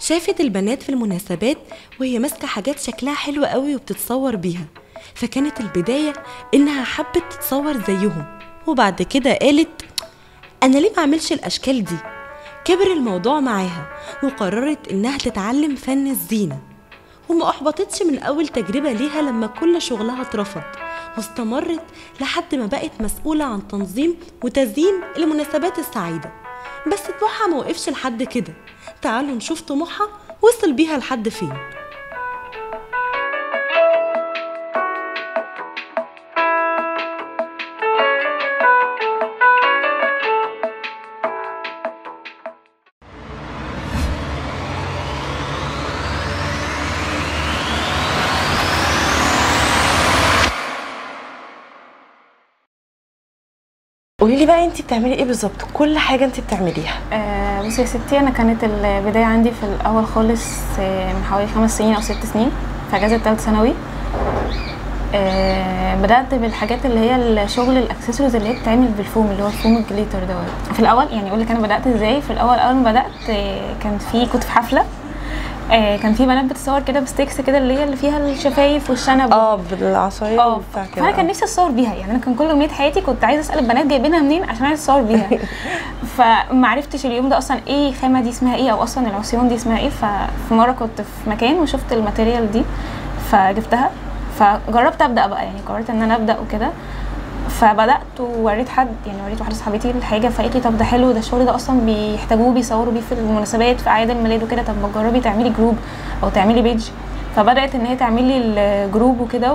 شافت البنات في المناسبات وهي ماسكة حاجات شكلها حلو قوي وبتتصور بيها فكانت البداية إنها حبت تتصور زيهم وبعد كده قالت أنا ليه معملش الأشكال دي كبر الموضوع معاها وقررت إنها تتعلم فن الزينة وما أحبطتش من أول تجربة ليها لما كل شغلها اترفض واستمرت لحد ما بقت مسؤولة عن تنظيم وتزيين المناسبات السعيدة بس طموحها ما وقفش لحد كده تعالوا نشوف طموحها وصل بيها لحد فين قولي لي بقى انت بتعملي ايه بالظبط كل حاجه انت بتعمليها آه بصي يا ستي انا كانت البدايه عندي في الاول خالص آه من حوالي خمس سنين او ست سنين في اجازه ثالث ثانوي آه بدات بالحاجات اللي هي الشغل الاكسسوارز اللي هي بتتعمل بالفوم اللي هو الفوم الجليتر دوت في الاول يعني اقول لك انا بدات ازاي في الاول اول ما بدات آه كان في كنت في حفله آه كان في بنات بتصور كده بستيكس كده اللي هي اللي فيها الشفايف والشنب اه بالعصايه اه وبتاع كده فانا كان آه. نفسي اتصور بيها يعني انا كان كل امنيه حياتي كنت عايزه اسال البنات جايبينها منين عشان عايزه اتصور بيها فما عرفتش اليوم ده اصلا ايه الخامه دي اسمها ايه او اصلا العصيان دي اسمها ايه ففي مره كنت في مكان وشفت الماتيريال دي فجبتها فجربت ابدا بقى يعني قررت ان انا ابدا وكده فبدات ووريت حد يعني وريت واحده صاحبتي الحاجه فقالت لي طب ده حلو ده الشغل ده اصلا بيحتاجوه بيصوروا بيه في المناسبات في اعياد الميلاد وكده طب ما تجربي تعملي جروب او تعملي بيج فبدات ان هي تعمل لي الجروب وكده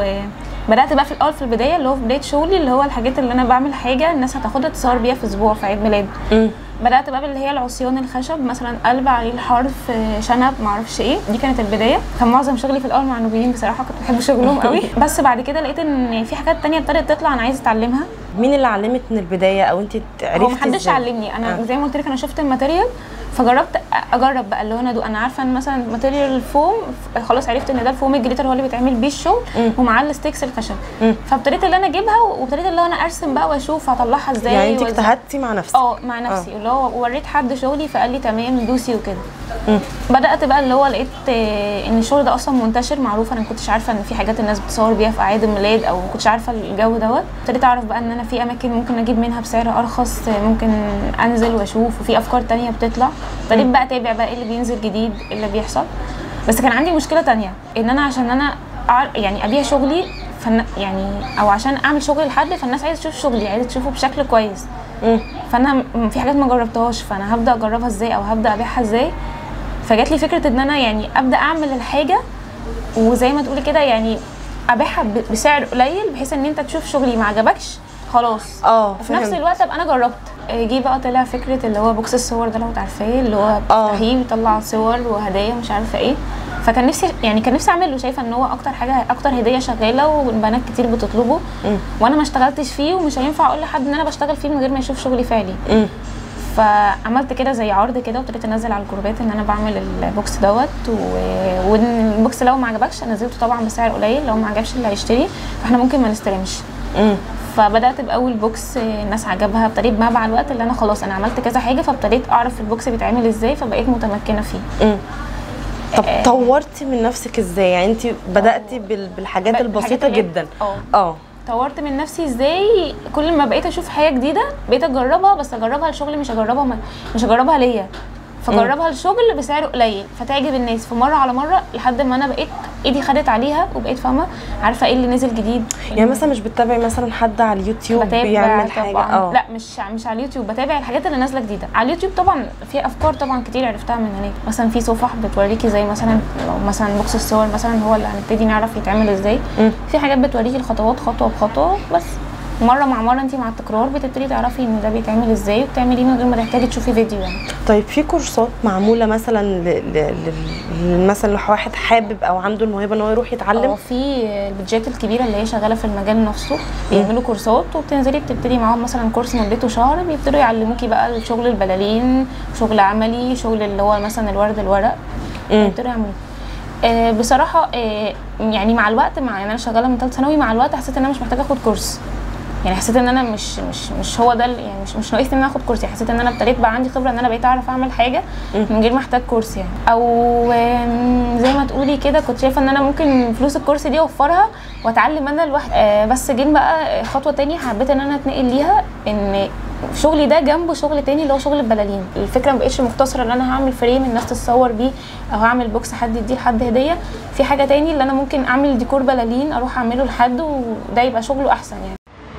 وبدات بقى في الاول في البدايه اللي هو في بدايه شغلي اللي هو الحاجات اللي انا بعمل حاجه الناس هتاخدها تصور بيها في اسبوع في عيد ميلاد مم. بدات بقى باللي هي العصيان الخشب مثلا قلب عليه الحرف آه، شنب معرفش ايه دي كانت البدايه كان معظم شغلي في الاول مع النوبيين بصراحه كنت بحب شغلهم قوي بس بعد كده لقيت ان في حاجات تانية ابتدت تطلع انا عايزه اتعلمها مين اللي علمك من البدايه او انت عرفتي هو محدش ازاي؟ علمني انا آه. زي ما قلت لك انا شفت الماتيريال فجربت اجرب بقى اللي هو انا دو انا عارفه ان مثلا ماتيريال الفوم ف- خلاص عرفت ان ده الفوم الجليتر هو اللي بيتعمل بيه الشغل مم. ومعاه الستيكس الخشب مم. فابتديت اللي انا اجيبها وابتديت اللي هو انا ارسم بقى واشوف هطلعها ازاي يعني انت وإزاي. اجتهدتي مع نفسك اه مع نفسي اللي هو وريت حد شغلي فقال لي تمام دوسي وكده مم. بدات بقى اللي هو لقيت آه، ان الشغل ده اصلا منتشر معروف انا ما كنتش عارفه ان في حاجات الناس بتصور بيها في اعياد الميلاد او ما كنتش عارفه الجو دوت ابتديت اعرف بقى ان انا في اماكن ممكن اجيب منها بسعر ارخص آه، ممكن انزل واشوف وفي افكار تانية بتطلع ابتديت بقى اتابع بقى ايه اللي بينزل جديد ايه اللي بيحصل بس كان عندي مشكله تانية ان انا عشان انا أع- يعني ابيع شغلي فن يعني او عشان اعمل شغل لحد فالناس عايزه تشوف شغلي عايزه تشوفه بشكل كويس مم. فانا م- في حاجات ما جربتهاش فانا هبدا اجربها ازاي او هبدا ابيعها ازاي فجات لي فكره ان انا يعني ابدا اعمل الحاجه وزي ما تقولي كده يعني ابيعها ب- بسعر قليل بحيث ان انت تشوف شغلي ما عجبكش خلاص اه في نفس فهمت. الوقت ابقى انا جربت آه، جه بقى طلع فكره اللي هو بوكس الصور ده لو تعرفيه اللي هو آه. بتفتحيه بيطلع صور وهدايا مش عارفه ايه فكان نفسي يعني كان نفسي اعمله شايفه ان هو اكتر حاجه اكتر هديه شغاله والبنات كتير بتطلبه مم. وانا ما اشتغلتش فيه ومش هينفع اقول لحد ان انا بشتغل فيه من غير ما يشوف شغلي فعلي مم. فعملت كده زي عرض كده وابتديت انزل على الجروبات ان انا بعمل البوكس دوت و- وان البوكس لو ما عجبكش انا نزلته طبعا بسعر قليل لو ما عجبش اللي هيشتري فاحنا ممكن ما نستلمش مم. فبدات باول بوكس الناس عجبها ابتديت بقى مع الوقت اللي انا خلاص انا عملت كذا حاجه فابتديت اعرف البوكس بيتعمل ازاي فبقيت متمكنه فيه مم. طب آه. طورتي من نفسك ازاي يعني انت بداتي بال- بالحاجات ب- البسيطه الحاجات اللي- جدا اه اه طورت من نفسي ازاي كل ما بقيت اشوف حاجه جديده بقيت اجربها بس اجربها لشغل مش اجربها م- مش اجربها ليا فجربها لشغل بسعر قليل فتعجب الناس فمره على مره لحد ما انا بقيت ايدي خدت عليها وبقيت فاهمه عارفه ايه اللي نزل جديد يعني مثلا مش بتتابعي مثلا حد على اليوتيوب بيعمل حاجه طبعا اه لا مش مش على اليوتيوب بتابع الحاجات اللي نازله جديده على اليوتيوب طبعا في افكار طبعا كتير عرفتها من هناك مثلا في صفح بتوريكي زي مثلا لو مثلا بوكس الصور مثلا هو اللي هنبتدي نعرف يتعمل ازاي مم. في حاجات بتوريكي الخطوات خطوه بخطوه بس مره مع مره انت مع التكرار بتبتدي تعرفي ان ده بيتعمل ازاي وبتعمليه من غير ما تحتاجي تشوفي فيديو يعني طيب في كورسات معموله مثلا ل- ل- ل- مثلا لو واحد حابب او عنده الموهبه ان هو يروح اه يتعلم في البيدجات الكبيره اللي هي شغاله في المجال نفسه بيعملوا كورسات وبتنزلي بتبتدي معاهم مثلا كورس مدته شهر بيبتدوا يعلموكي بقى الشغل البلالين شغل عملي شغل اللي هو مثلا الورد الورق مم. بيبتدوا يعملوا آه بصراحه آه يعني مع الوقت مع يعني انا شغاله من ثالثه ثانوي مع الوقت حسيت ان انا مش محتاجه اخد كورس يعني حسيت ان انا مش مش مش هو ده ال- يعني مش مش ناقصني ان انا اخد كورس يعني حسيت ان انا ابتديت بقى عندي خبره ان انا بقيت اعرف اعمل حاجه من غير ما احتاج كورس يعني او آم، زي ما تقولي كده كنت شايفه ان انا ممكن فلوس الكورس دي اوفرها واتعلم انا لوحدي آه، بس جيت بقى خطوه تانية حبيت ان انا اتنقل ليها ان شغلي ده جنبه شغل تاني اللي هو شغل البلالين الفكره ما بقتش مقتصره ان انا هعمل فريم الناس تتصور بيه او هعمل بوكس حد يديه لحد هديه في حاجه تاني اللي انا ممكن اعمل ديكور بلالين اروح اعمله لحد وده يبقى شغله احسن يعني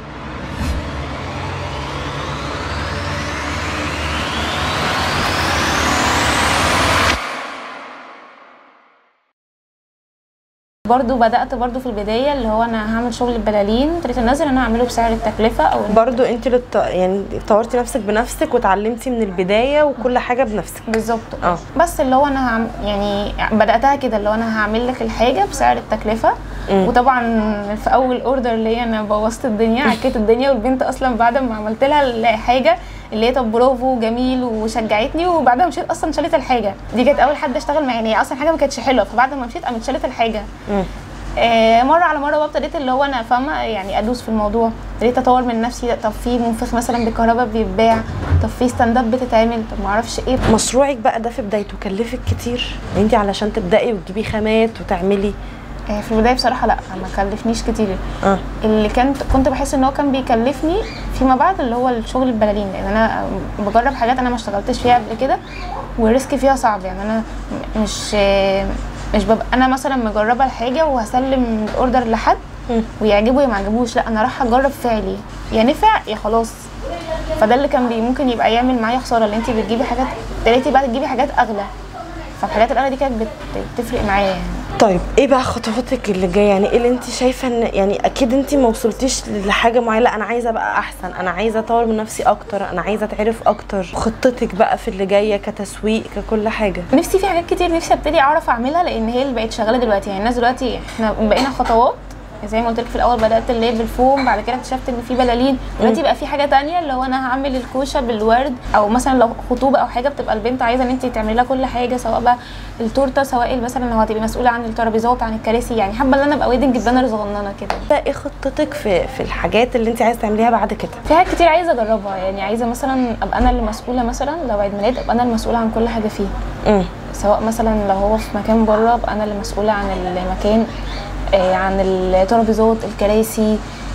برضو بدات برضو في البدايه اللي هو انا هعمل شغل البلالين ابتديت انزل انا اعمله بسعر التكلفه او برضو انت اللي ط- يعني طورتي نفسك بنفسك وتعلمتي من البدايه وكل حاجه بنفسك بالظبط اه. بس اللي هو انا هعم يعني بداتها كده اللي هو انا هعمل لك الحاجه بسعر التكلفه مم. وطبعا في اول اوردر ليا انا بوظت الدنيا عكيت الدنيا والبنت اصلا بعد ما عملت لها الحاجه اللي هي طب برافو جميل وشجعتني وبعدها مشيت اصلا شالت الحاجه دي كانت اول حد اشتغل معايا يعني هي اصلا حاجه ما كانتش حلوه فبعد ما مشيت قامت شالت الحاجه مم. آه، مره على مره بقى ابتديت اللي هو انا فاهمه يعني ادوس في الموضوع ابتديت اطور من نفسي طب في منفخ مثلا بالكهرباء بيتباع طب في ستاند اب بتتعمل طب ما اعرفش ايه مشروعك بقى ده في بدايته كلفك كتير انت علشان تبداي وتجيبي خامات وتعملي آه، في البدايه بصراحه لا ما كلفنيش كتير اه اللي كنت كنت بحس ان هو كان بيكلفني فيما بعد اللي هو الشغل البلالين لان انا بجرب حاجات انا ما اشتغلتش فيها قبل كده والريسك فيها صعب يعني انا م- مش آه، مش ببقى انا مثلا مجربه الحاجه وهسلم الاوردر لحد مم. ويعجبه يا ما عجبوش لا انا رايحه اجرب فعلي يا نفع يا خلاص فده اللي كان بي ممكن يبقى يعمل معايا خساره اللي انت بتجيبي حاجات ابتديتي بقى تجيبي حاجات اغلى فالحاجات الاغلى دي كانت بت- بتفرق معايا يعني طيب ايه بقى خطواتك اللي جايه يعني ايه اللي انت شايفه ان يعني اكيد انت ما وصلتيش لحاجه معينه لا انا عايزه ابقى احسن انا عايزه اطور من نفسي اكتر انا عايزه اتعرف اكتر خطتك بقى في اللي جايه كتسويق ككل حاجه نفسي في حاجات كتير نفسي ابتدي اعرف اعملها لان هي اللي بقت شغاله دلوقتي يعني الناس دلوقتي احنا بقينا خطوات زي ما قلت لك في الاول بدات اللي هي بالفوم بعد كده اكتشفت ان في بلالين دلوقتي بقى في حاجه تانية اللي هو انا هعمل الكوشه بالورد او مثلا لو خطوبه او حاجه بتبقى البنت عايزه ان انت تعملي لها كل حاجه سواء بقى التورته سواء مثلا لو هتبقي مسؤوله عن الترابيزات عن الكراسي يعني حابه ان انا ابقى ويدنج بلانر صغننه كده ده ايه خطتك في في الحاجات اللي انت عايزه تعمليها بعد كده في حاجات كتير عايزه اجربها يعني عايزه مثلا ابقى انا اللي مسؤوله مثلا لو عيد ميلاد ابقى انا المسؤوله عن كل حاجه فيه امم سواء مثلا لو هو في مكان بره ابقى انا اللي مسؤوله عن المكان آه، عن الترابيزات الكراسي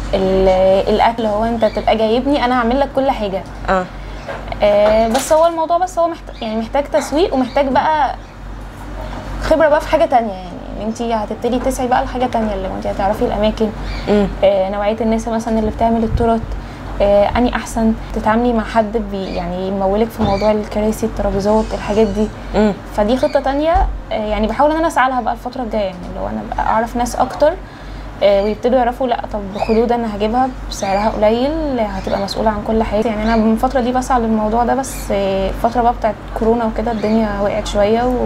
ال- الاكل هو انت تبقى جايبني انا هعمل لك كل حاجه اه آه، بس هو الموضوع بس هو محتاج يعني محتاج تسويق ومحتاج بقى خبره بقى في حاجه تانية يعني ان انت هتبتدي تسعي بقى لحاجه تانية اللي هو انت هتعرفي الاماكن امم آه، نوعيه الناس مثلا اللي بتعمل التورت آه، اني احسن تتعاملي مع حد بي يعني يمولك في موضوع الكراسي الترابيزات الحاجات دي امم فدي خطه تانية آه، يعني بحاول ان انا اسعى لها بقى الفتره الجايه يعني اللي هو انا ابقى اعرف ناس اكتر آه، ويبتدوا يعرفوا لا طب خلود انا هجيبها بسعرها قليل هتبقى مسؤوله عن كل حاجه يعني انا من الفتره دي بسعى للموضوع ده بس آه، الفتره بقى بتاعت كورونا وكده الدنيا وقعت شويه و...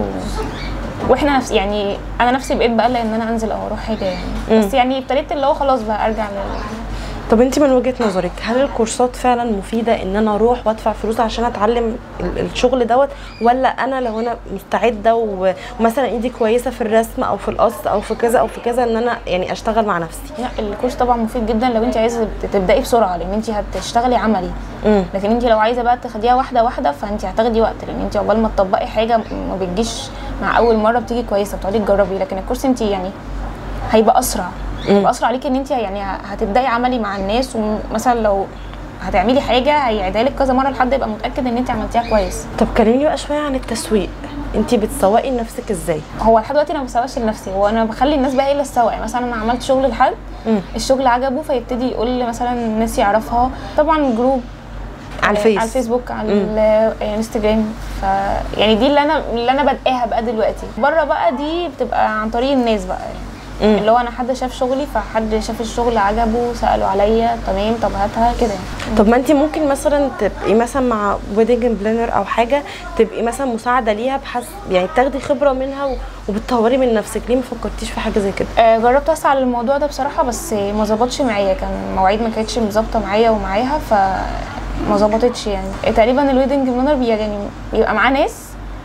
واحنا نفس يعني انا نفسي بقيت بقلق ان انا انزل او اروح حاجه يعني مم. بس يعني ابتديت اللي هو خلاص بقى ارجع لل... طب انت من وجهه نظرك هل الكورسات فعلا مفيده ان انا اروح وادفع فلوس عشان اتعلم ال- الشغل دوت ولا انا لو انا مستعده و- ومثلا ايدي كويسه في الرسم او في القص او في كذا او في كذا ان انا يعني اشتغل مع نفسي لا الكورس طبعا مفيد جدا لو انت عايزه تبداي بسرعه لان انت هتشتغلي عملي امم لكن انت لو عايزه بقى تاخديها واحده واحده فانت هتاخدي وقت لان انت عقبال ما تطبقي حاجه ما بتجيش مع اول مره بتيجي كويسه بتقعدي تجربي لكن الكورس انت يعني هيبقى اسرع هيبقى اسرع عليكي ان انت يعني هتبداي عملي مع الناس ومثلا لو هتعملي حاجه هيعيدها لك كذا مره لحد يبقى متاكد ان انت عملتيها كويس طب كلميني بقى شويه عن التسويق انت بتسوقي لنفسك ازاي هو لحد دلوقتي انا ما بسوقش لنفسي هو انا بخلي الناس بقى هي اللي تسوق يعني مثلا انا عملت شغل لحد مم. الشغل عجبه فيبتدي يقول مثلا الناس يعرفها طبعا جروب على الفيس على الفيسبوك على مم. الانستجرام ف يعني دي اللي انا اللي انا بادئها بقى دلوقتي بره بقى دي بتبقى عن طريق الناس بقى يعني مم. اللي هو انا حد شاف شغلي فحد شاف الشغل عجبه سالوا عليا تمام طب هاتها كده يعني طب ما انت ممكن مثلا تبقي مثلا مع ويدنج بلانر او حاجه تبقي مثلا مساعده ليها بحس يعني تاخدي خبره منها و- وبتطوري من نفسك ليه ما فكرتيش في حاجه زي كده آه، جربت اسعى للموضوع ده بصراحه بس ما ظبطش معايا كان مواعيد ما كانتش مظبطه معايا ومعاها ف ما ظبطتش يعني تقريبا الويدنج بلانر بي يعني بيبقى معاه ناس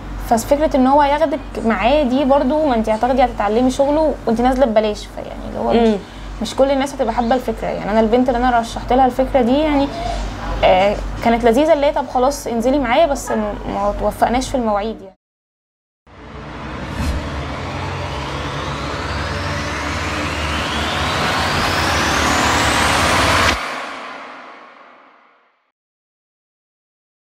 ففكره ان هو ياخدك معاه دي برضو ما انت هتاخدي هتتعلمي شغله وانت نازله ببلاش فيعني اللي هو مش, مم. مش كل الناس هتبقى حابه الفكره يعني انا البنت اللي انا رشحت لها الفكره دي يعني آه كانت لذيذه اللي هي طب خلاص انزلي معايا بس م- ما توفقناش في المواعيد يعني